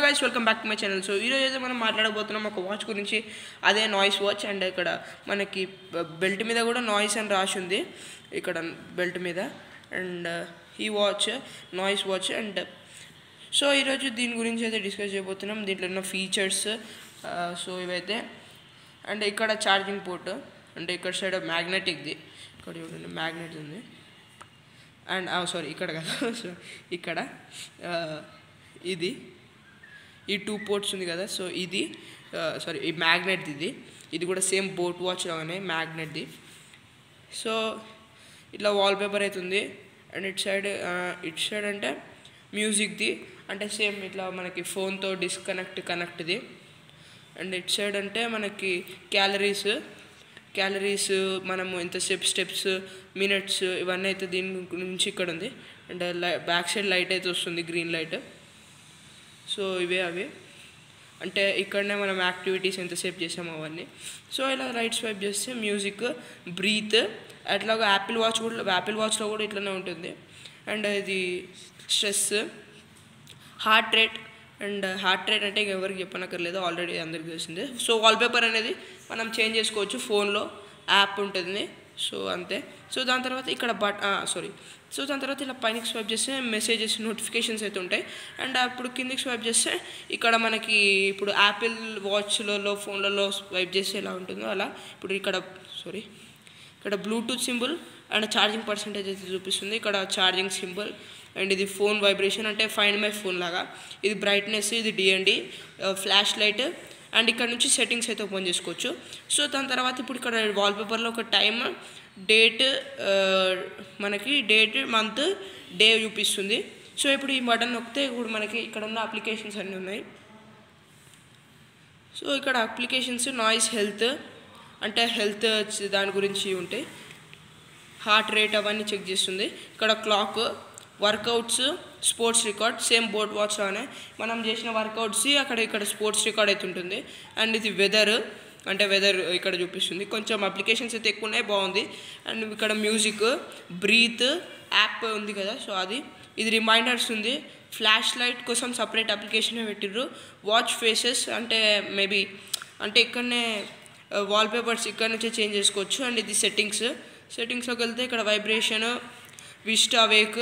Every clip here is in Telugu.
guys welcome back to my channel so ఈరోజు అయితే మనం మాట్లాడబోతున్నాం ఒక వాచ్ గురించి అదే నాయిస్ వాచ్ అండ్ ఇక్కడ మనకి బెల్ట్ మీద కూడా నాయిస్ అని రాసి ఉంది ఇక్కడ బెల్ట్ మీద అండ్ ఈ watch Noise watch and so ఈరోజు దీని గురించి అయితే డిస్కస్ చేయబోతున్నాం దీంట్లో ఉన్న ఫీచర్స్ సో ఇవైతే అండ్ ఇక్కడ ఛార్జింగ్ పోర్ట్ అంటే ఇక్కడ సైడ్ మ్యాగ్నెటిక్ది ఇక్కడ చూడండి మ్యాగ్నెట్ ఉంది అండ్ సారీ ఇక్కడ కదా సో ఇక్కడ ఆ, ఇది ఈ టూ పోర్ట్స్ ఉంది కదా సో ఇది సారీ ఈ మ్యాగ్నెట్ ఇది ఇది కూడా సేమ్ బోట్ వాచ్ లాగానే మ్యాగ్నెట్ది సో ఇట్లా వాల్పేపర్ అవుతుంది and it side it side అంటే మ్యూజిక్ది అంటే సేమ్ ఇట్లా మనకి ఫోన్తో డిస్కనెక్ట్ కనెక్ట్ది అండ్ ఇట్ సైడ్ అంటే మనకి క్యాలరీస్ క్యాలరీస్ మనము ఎంతసేపు స్టెప్స్ మినిట్స్ ఇవన్నీ అయితే దీని నుంచి ఇక్కడ ఉంది అండ్ లై బ్యాక్ సైడ్ లైట్ అయితే వస్తుంది గ్రీన్ లైట్ సో ఇవే అవి అంటే ఇక్కడనే మనం యాక్టివిటీస్ ఎంతసేపు చేసాము అవన్నీ సో ఇలా రైట్ స్వైప్ చేస్తే మ్యూజిక్ బ్రీత్ అట్లాగా యాపిల్ వాచ్ కూడా యాపిల్ వాచ్లో కూడా ఇట్లనే ఉంటుంది అండ్ ఇది stress heart rate and heart rate అంటే ఇంక ఎవరికి చెప్పనక్కర్లేదు ఆల్రెడీ అందరికి తెలిసిందే సో వాల్పేపర్ అనేది మనం చేంజ్ చేసుకోవచ్చు ఫోన్లో యాప్ ఉంటుంది సో అంతే సో దాని తర్వాత ఇక్కడ బట్ సారీ సో దాని తర్వాత ఇలా పైనకి స్వైప్ చేస్తే మెసేజెస్ నోటిఫికేషన్స్ అయితే ఉంటాయి అండ్ అప్పుడు కిందికి స్వైప్ చేస్తే ఇక్కడ మనకి ఇప్పుడు యాపిల్ వాచ్లలో ఫోన్లలో స్వైప్ చేస్తే ఎలా ఉంటుందో అలా ఇప్పుడు ఇక్కడ సారీ ఇక్కడ Bluetooth symbol and charging percentage అయితే చూపిస్తుంది ఇక్కడ ఛార్జింగ్ సింబల్ అండ్ ఇది ఫోన్ వైబ్రేషన్ అంటే ఫైండ్ మై ఫోన్ లాగా ఇది బ్రైట్నెస్ ఇది డిఎండి ఫ్లాష్ లైట్ అండ్ ఇక్కడ నుంచి సెట్టింగ్స్ అయితే ఓపెన్ చేసుకోవచ్చు సో దాని తర్వాత ఇప్పుడు ఇక్కడ వాల్పేపర్లో ఒక టైం డేట్ మనకి డేట్ మంత్ డే చూపిస్తుంది సో ఇప్పుడు ఈ బటన్ నొక్కితే ఇప్పుడు మనకి ఇక్కడ ఉన్న అప్లికేషన్స్ అన్నీ ఉన్నాయి సో ఇక్కడ అప్లికేషన్స్ నాయిస్ హెల్త్ అంటే హెల్త్ దాని గురించి ఉంటాయి హార్ట్ రేట్ అవన్నీ చెక్ చేస్తుంది ఇక్కడ clock workouts sports record same Boat watch లానే మనం చేసిన వర్కౌట్స్ అక్కడ ఇక్కడ స్పోర్ట్స్ రికార్డ్ అయితే ఉంటుంది అండ్ ఇది వెదర్ అంటే వెదర్ ఇక్కడ చూపిస్తుంది కొంచెం అప్లికేషన్స్ అయితే ఎక్కువ ఉన్నాయి బాగుంది అండ్ ఇక్కడ మ్యూజిక్ బ్రీత్ యాప్ ఉంది కదా సో అది ఇది రిమైండర్స్ ఉంది ఫ్లాష్ లైట్ కోసం సపరేట్ అప్లికేషన్ పెట్టిర్రు వాచ్ ఫేసెస్ అంటే మేబీ అంటే ఇక్కడనే వాల్పేపర్స్ ఇక్కడ నుంచే చేంజ్ చేసుకోవచ్చు అండ్ ఇది సెట్టింగ్స్ సెట్టింగ్స్లోకి వెళ్తే ఇక్కడ vibration wrist wake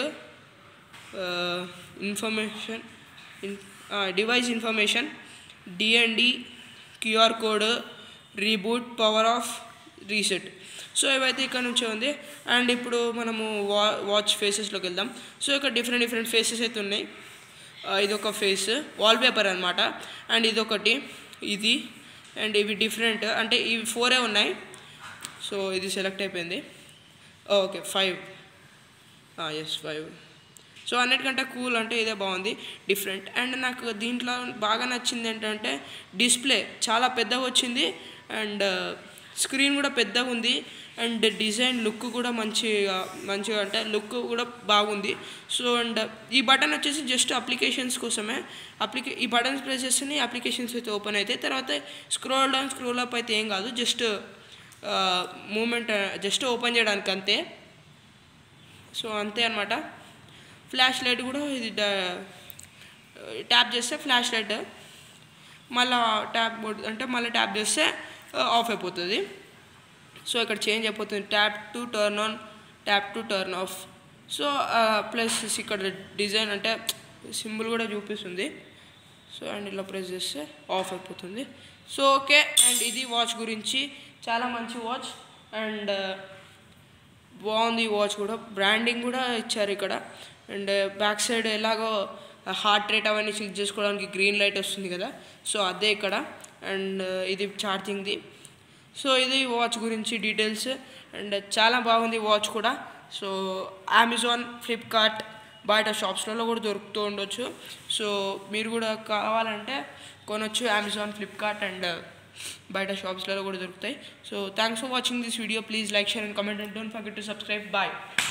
information device information DND QR code reboot power off reset so ఇవైతే ఇక్కడ నుంచే ఉంది అండ్ ఇప్పుడు మనము వా వాచ్ ఫేసెస్లోకి వెళ్దాం సో ఇక్కడ డిఫరెంట్ డిఫరెంట్ ఫేసెస్ అయితే ఉన్నాయి ఆ, ఇదొక ఫేస్ వాల్పేపర్ అనమాట అండ్ ఇదొకటి ఇది అండ్ ఇవి డిఫరెంట్ అంటే ఇవి ఫోరే ఉన్నాయి సో ఇది సెలెక్ట్ అయిపోయింది okay five S five so అన్నిటికంటే కూల్ అంటే ఇదే బాగుంది డిఫరెంట్ అండ్ నాకు దీంట్లో బాగా నచ్చింది ఏంటంటే డిస్ప్లే చాలా పెద్దగా వచ్చింది అండ్ స్క్రీన్ కూడా పెద్దగా ఉంది అండ్ డిజైన్ లుక్ కూడా మంచిగా మంచిగా అంటే లుక్ కూడా బాగుంది సో అండ్ ఈ బటన్ వచ్చేసి జస్ట్ అప్లికేషన్స్ కోసమే అప్లికే ఈ బటన్స్ ప్రెస్ చేస్తేనే అప్లికేషన్స్ అయితే ఓపెన్ అవుతాయి తర్వాత స్క్రోల్ డౌన్ స్క్రోల్ అప్ అయితే ఏం కాదు జస్ట్ మూమెంట్ జస్ట్ ఓపెన్ చేయడానికి అంతే సో అంతే అనమాట ఫ్లాష్ లైట్ కూడా ఇది ట్యాప్ చేస్తే ఫ్లాష్ లైట్ మళ్ళీ ట్యాప్ అంటే మళ్ళీ ట్యాప్ చేస్తే ఆఫ్ అయిపోతుంది సో ఇక్కడ చేంజ్ అయిపోతుంది tap to turn on tap to turn off so plus ఇక్కడ డిజైన్ అంటే సింబల్ కూడా చూపిస్తుంది సో అండ్ ఇలా ప్రెస్ చేస్తే ఆఫ్ అయిపోతుంది సో ఓకే అండ్ ఇది వాచ్ గురించి చాలా మంచి వాచ్ అండ్ బాగుంది ఈ వాచ్ కూడా బ్రాండింగ్ కూడా ఇచ్చారు ఇక్కడ అండ్ బ్యాక్ సైడ్ ఎలాగో హార్ట్ రేట్ అవన్నీ చెక్ చేసుకోవడానికి గ్రీన్ లైట్ వస్తుంది కదా సో అదే ఇక్కడ అండ్ ఇది ఛార్జింగ్ది సో ఇది వాచ్ గురించి డీటెయిల్స్ అండ్ చాలా బాగుంది వాచ్ కూడా సో అమెజాన్ ఫ్లిప్కార్ట్ బయట షాప్స్లలో కూడా దొరుకుతూ ఉండొచ్చు సో మీరు కూడా కావాలంటే కొనొచ్చు అమెజాన్ ఫ్లిప్కార్ట్ అండ్ బయట షాప్స్లలో కూడా దొరుకుతాయి so thanks for watching this video please like share and comment and don't forget to subscribe bye